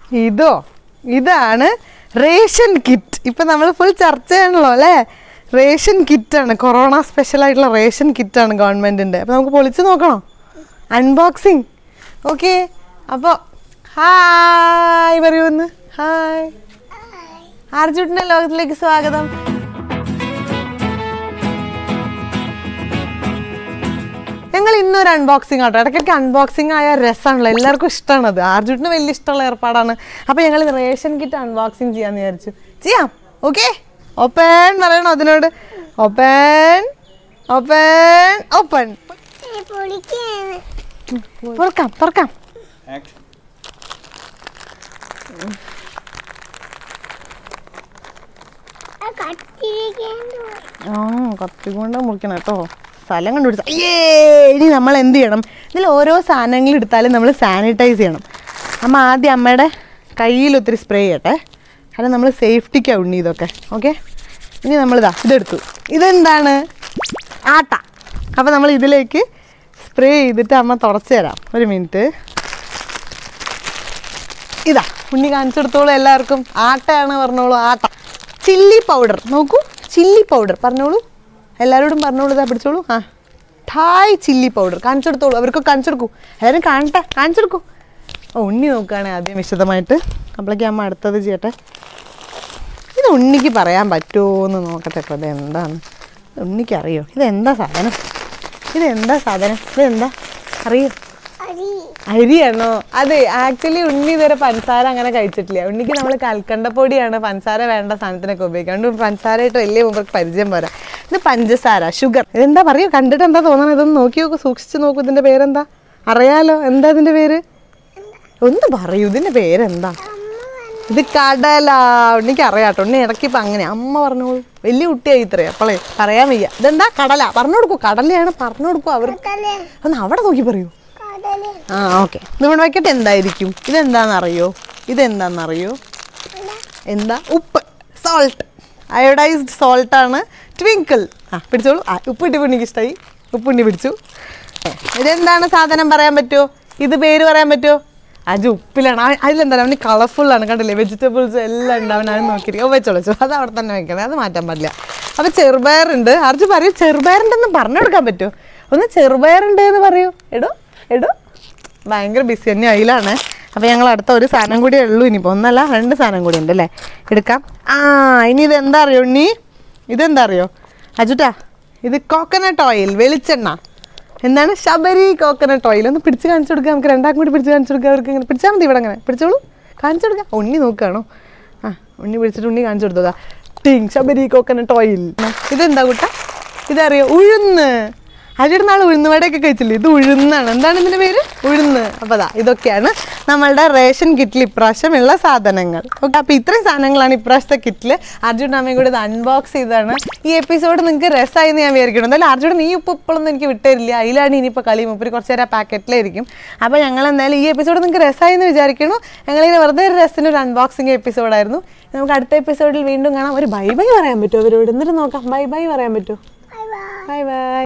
ഇതോ ഇതാണ് ration kit ഇപ്പം നമ്മൾ ഫുൾ ചർച്ചയാണല്ലോ അല്ലേ റേഷൻ കിറ്റാണ് കൊറോണ സ്പെഷ്യൽ ആയിട്ടുള്ള റേഷൻ കിറ്റാണ് ഗവൺമെൻറ്റിൻ്റെ അപ്പോൾ നമുക്ക് പൊളിച്ച് നോക്കണോ അൺബോക്സിങ് ഓക്കെ അപ്പോൾ ഹായ് പറയൂ ഒന്ന് ഹായ് ആർജുട്ടിൻ്റെ ലോകത്തിലേക്ക് സ്വാഗതം ഞങ്ങൾ ഇന്നൊരു അൺബോക്സിങ് ആട്ടോ ഇടയ്ക്കൊക്കെ അൺബോക്സിങ് ആയ രസമാണല്ലോ എല്ലാവർക്കും ഇഷ്ടമാണ് അത് ആർജുട്ടിന് വലിയ ഇഷ്ടമുള്ള ഏർപ്പാടാണ് അപ്പോൾ ഞങ്ങൾ റേഷൻ കിറ്റ് അൺബോക്സിങ് ചെയ്യാന്ന് വിചാരിച്ചു ചെയ്യാം ഓക്കെ ഓപ്പൺ പറയണോ അതിനോട് ഓപ്പൺ ഓപ്പൺ ഓപ്പൺ പൊളിക്കാണ് തുറക്കാം തുറക്കാം കത്തിരിക്കാൻ ആ കത്തി കൊണ്ട് മുറിക്കണം കേട്ടോ സ്ഥലം കണ്ടുപിടിച്ച അയ്യേ ഇനി നമ്മൾ എന്ത് ചെയ്യണം ഇതിൽ ഓരോ സാധനങ്ങൾ എടുത്താലും നമ്മൾ സാനിറ്റൈസ് ചെയ്യണം അമ്മ ആദ്യം അമ്മയുടെ കയ്യിൽ ഒത്തിരി സ്പ്രേ ചെയ്യട്ടെ കാരണം നമ്മൾ സേഫ്റ്റിക്കാണ് ഉണ്ണി ഇതൊക്കെ ഓക്കെ ഇനി നമ്മളിതാ ഇതെടുത്തു ഇതെന്താണ് ആട്ട അപ്പോൾ നമ്മൾ ഇതിലേക്ക് സ്പ്രേ ചെയ്തിട്ട് അമ്മ തുടച്ച് തരാം ഒരു മിനിറ്റ് ഇതാ ഉണ്ണി കാണിച്ചു കൊടുത്തോളൂ എല്ലാവർക്കും ആട്ടയാണ് പറഞ്ഞോളൂ ആട്ട ചില്ലി പൗഡർ നോക്കൂ ചില്ലി പൗഡർ പറഞ്ഞോളൂ എല്ലാവരോടും പറഞ്ഞോളൂ ഇതാ പിടിച്ചോളൂ ആ ഠായ് ചില്ലി പൗഡർ കാണിച്ചു കൊടുത്തോളൂ അവർക്ക് കാണിച്ചു കൊടുക്കൂ എല്ലാവരും കാണട്ടെ കാണിച്ചു കൊടുക്കൂ ഓ ഉണ്ണി നോക്കുകയാണെങ്കിൽ ആദ്യം വിശദമായിട്ട് അപ്പോഴേക്ക് അമ്മ അടുത്തത് ചെയ്യട്ടെ ഇത് ഉണ്ണിക്ക് പറയാൻ പറ്റുമോ എന്ന് നോക്കട്ടെ കേട്ടോ ഇത് എന്താണ് ഉണ്ണിക്ക് അറിയോ ഇതെന്താ സാധനം ഇതെന്താ സാധനം ഇതെന്താ അറിയോ അരി അരിയാണോ അതെ ആക്ച്വലി ഉണ്ണി ഇതുവരെ പഞ്ചസാര അങ്ങനെ കഴിച്ചിട്ടില്ല ഉണ്ണിക്ക് നമ്മൾ കൽക്കണ്ടപ്പൊടിയാണ് പഞ്ചസാര വേണ്ട സാധനത്തിനൊക്കെ ഉപയോഗിക്കുക അതുകൊണ്ട് പഞ്ചസാരയായിട്ട് വലിയ മുമ്പ് പരിചയം പോരാ ഇത് പഞ്ചസാര ഷുഗർ ഇതെന്താ പറയൂ കണ്ടിട്ട് എന്താ തോന്നണം ഇതൊന്ന് നോക്കി നോക്കൂ സൂക്ഷിച്ച് നോക്കൂ ഇതിൻ്റെ പേരെന്താ അറിയാലോ എന്താ ഇതിൻ്റെ പേര് ഒന്ന് പറയൂ ഇതിൻ്റെ പേരെന്താ ഇത് കടല ഉണ്ണിക്ക് അറിയാട്ടോ ഉണ്ണി ഇടയ്ക്ക് ഇപ്പം അങ്ങനെ അമ്മ പറഞ്ഞോളൂ വലിയ കുട്ടിയായി ഇത്രയും അപ്പോളേ പറയാൻ വയ്യ ഇതെന്താ കടല പറഞ്ഞു കൊടുക്കൂ കടലയാണ് പറഞ്ഞു കൊടുക്കൂ അവർ കടല ഒന്ന് അവിടെ നോക്കി പറയൂ കടല ആ ഓക്കെ ഇതിവിടെ വയ്ക്കട്ടെ എന്തായിരിക്കും ഇതെന്താണെന്നറിയോ ഇതെന്താണെന്നറിയോ എന്താ ഉപ്പ് സോൾട്ട് അയോഡൈസ്ഡ് സോൾട്ടാണ് ട്വിങ്കിൾ ആ പിടിച്ചോളൂ ആ ഉപ്പിട്ട് പുണ്ണിക്ക് ഇഷ്ടമായി ഉപ്പുണ്ണി പിടിച്ചു ഇതെന്താണ് സാധനം പറയാൻ പറ്റുമോ ഇത് പേര് പറയാൻ പറ്റുമോ അത് ഉപ്പിലാണ് ആ- അതിലെന്താണ് അവന് കളർഫുള്ളാണ് കണ്ടില്ലേ വെജിറ്റബിൾസ് എല്ലാം ഉണ്ടാവും അത് നോക്കിയിരിക്കും ഓ വെച്ചോളൂ വെച്ചോ അത് അവിടെ തന്നെ വെക്കണേ അത് മാറ്റാൻ പാടില്ല അപ്പോൾ ചെറുപയറുണ്ട് അർജു പറയൂ ചെറുപയറുണ്ടെന്ന് പറഞ്ഞു കൊടുക്കാൻ പറ്റുമോ ഒന്ന് ചെറുപയറുണ്ട് എന്ന് പറയൂ എടോ എടോ ഭയങ്കര ബിസി തന്നെ അതിലാണ് അപ്പോൾ ഞങ്ങൾ അടുത്ത ഒരു സാധനം കൂടിയേ ഉള്ളൂ ഇനിയിപ്പോൾ ഒന്നല്ല രണ്ട് സാധനം കൂടി ഉണ്ട് അല്ലേ എടുക്കാം ആ ഇനി ഇത് എന്താ അറിയോ ഉണ്ണി ഇതെന്താ അറിയോ അജുട്ടാ ഇത് കോക്കനട്ട് ഓയിൽ വെളിച്ചെണ്ണ എന്താണ് ശബരി കോക്കനട്ട് ഓയിൽ ഒന്ന് പിടിച്ച് കാണിച്ചു കൊടുക്കാം നമുക്ക് രണ്ടാക്കും കൂടി പിടിച്ച് കാണിച്ചു കൊടുക്കാം അവർക്ക് ഇങ്ങനെ പിടിച്ചാൽ മതി ഇവിടെ അങ്ങനെ പിടിച്ചോളൂ കാണിച്ചു കൊടുക്കാം ഉണ്ണി നോക്കുകയാണോ ആ ഉണ്ണി പിടിച്ചിട്ട് ഉണ്ണി കാണിച്ചു കൊടുത്തോതാ ടിങ് ശബരി കോക്കനട്ട് ഓയിൽ ഇതെന്താ കുട്ട ഇതറിയോ ഉഴുന്ന് അജിയുടെ നാൾ ഉഴുന്നുവടയൊക്കെ കഴിച്ചില്ലേ ഇത് ഉഴുന്നാണ് എന്താണ് ഇതിൻ്റെ പേര് ഉഴുന്ന് അപ്പോൾ അതാ ഇതൊക്കെയാണ് നമ്മളുടെ റേഷൻ കിറ്റിൽ ഇപ്രാവശ്യം ഉള്ള സാധനങ്ങൾ ഓക്കെ അപ്പോൾ ഇത്രയും സാധനങ്ങളാണ് ഇപ്രാവശ്യത്തെ കിറ്റിൽ അർജുൻ അമ്മയും കൂടി ഇത് അൺബോക്സ് ചെയ്താണ് ഈ എപ്പിസോഡ് നിങ്ങൾക്ക് രസമായി എന്ന് ഞാൻ വിചാരിക്കണം എന്തായാലും അർജുൻ നീ ഇപ്പോൾ ഇപ്പോഴൊന്നും എനിക്ക് വിട്ടുതരില്ല അതിലാണ് ഇനിയിപ്പോൾ കളി മുപ്പര് കുറച്ച് നേരം പാക്കറ്റിലായിരിക്കും അപ്പോൾ ഞങ്ങൾ എന്തായാലും ഈ എപ്പിസോഡ് നിങ്ങൾക്ക് രസമായി എന്ന് വിചാരിക്കുന്നു ഞങ്ങളിങ്ങനെ വെറുതെ ഒരു രസത്തിന് ഒരു അൺബോക്സിങ് എപ്പിസോഡായിരുന്നു നമുക്ക് അടുത്ത എപ്പിസോഡിൽ വീണ്ടും കാണാം ഒരു ബൈ ബൈ പറയാൻ പറ്റുമോ അവരോട് എന്നിട്ട് നോക്കാം ബൈ ബൈ പറയാൻ പറ്റുമോ ബൈ ബൈ ബൈ ബൈ